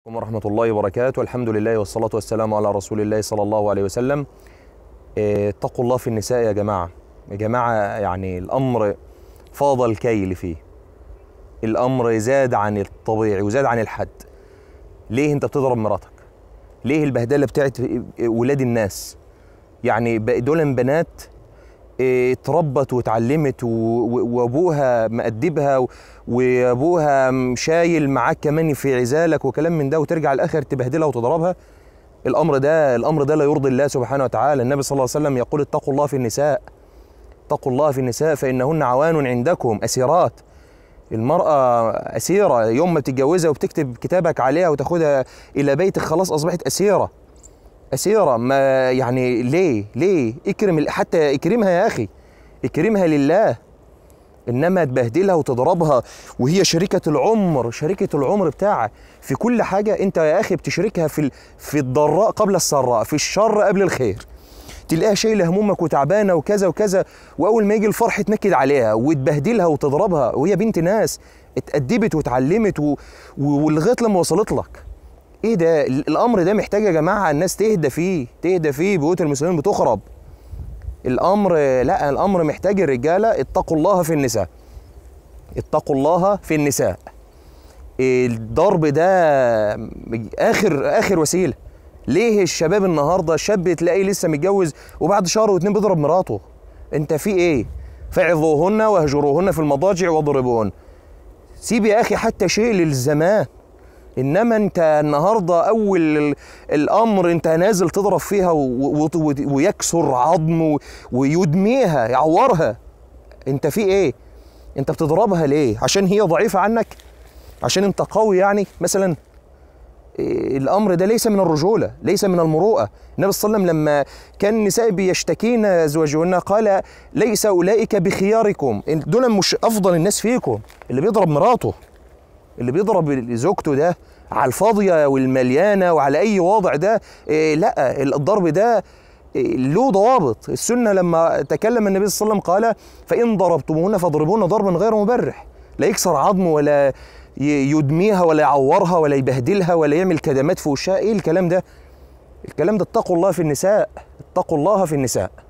ورحمة الله وبركاته الحمد لله والصلاة والسلام على رسول الله صلى الله عليه وسلم إيه، اتقوا الله في النساء يا جماعة يا جماعة يعني الأمر فاض الكيل فيه الأمر زاد عن الطبيعي وزاد عن الحد ليه أنت بتضرب مراتك ليه البهدلة بتاعت ولاد الناس يعني بق- دول بنات إيه، اتربت واتعلمت و- و- وابوها مأدبها و- وابوها م- شايل معاك كمان في عزالك وكلام من ده وترجع الاخر تبهدلها وتضربها الامر ده الامر ده لا يرضي الله سبحانه وتعالى النبي صلى الله عليه وسلم يقول اتقوا الله في النساء اتقوا الله في النساء فانهن عوان عندكم اسيرات المرأة أسيرة يوم ما تتجوزها وبتكتب كتابك عليها وتاخدها إلى بيتك خلاص أصبحت أسيرة أسيرة ما يعني ليه ليه اكرم ال- حتى اكرمها يا أخي اكرمها لله انما تبهدلها وتضربها وهي شريكه العمر شريكه العمر بتاعك في كل حاجه انت يا اخي بتشاركها في ال- في الضراء قبل السراء في الشر قبل الخير تلاقيها شايله همومك وتعبانه وكذا وكذا واول ما يجي الفرح تنكد عليها وتبهدلها وتضربها وهي بنت ناس اتأدبت واتعلمت و... و- ولغايه لما وصلت لك ايه ده ال- الامر ده محتاج يا جماعه الناس تهدى فيه تهدى فيه بيوت المسلمين بتخرب الامر لا الامر محتاج الرجاله اتقوا الله في النساء اتقوا الله في النساء الضرب ده اخر اخر وسيله ليه الشباب النهارده شاب تلاقيه لسه متجوز وبعد شهر واتنين بيضرب مراته انت في ايه فعظوهن واهجروهن في المضاجع واضربوهن سيب يا اخي حتى شيء للزمان انما انت النهارده اول ال- الامر انت نازل تضرب فيها و- و- و- ويكسر عظم و- ويدميها يعورها انت في ايه انت بتضربها ليه عشان هي ضعيفه عنك عشان انت قوي يعني مثلا إيه، الامر ده ليس من الرجوله ليس من المروءه النبي صلى الله عليه وسلم لما كان النساء بيشتكين ازواجهن قال ليس اولئك بخياركم دول مش افضل الناس فيكم اللي بيضرب مراته اللي بيضرب زوجته ده على الفاضيه والمليانه وعلى اي وضع ده إيه لا الضرب ده إيه له ضوابط السنه لما تكلم النبي صلى الله عليه وسلم قال فان ضربتموهن فاضربوهن ضربا غير مبرح لا يكسر عظم ولا ي- يدميها ولا يعورها ولا يبهدلها ولا يعمل كدمات في وشها ايه الكلام ده الكلام ده اتقوا الله في النساء اتقوا الله في النساء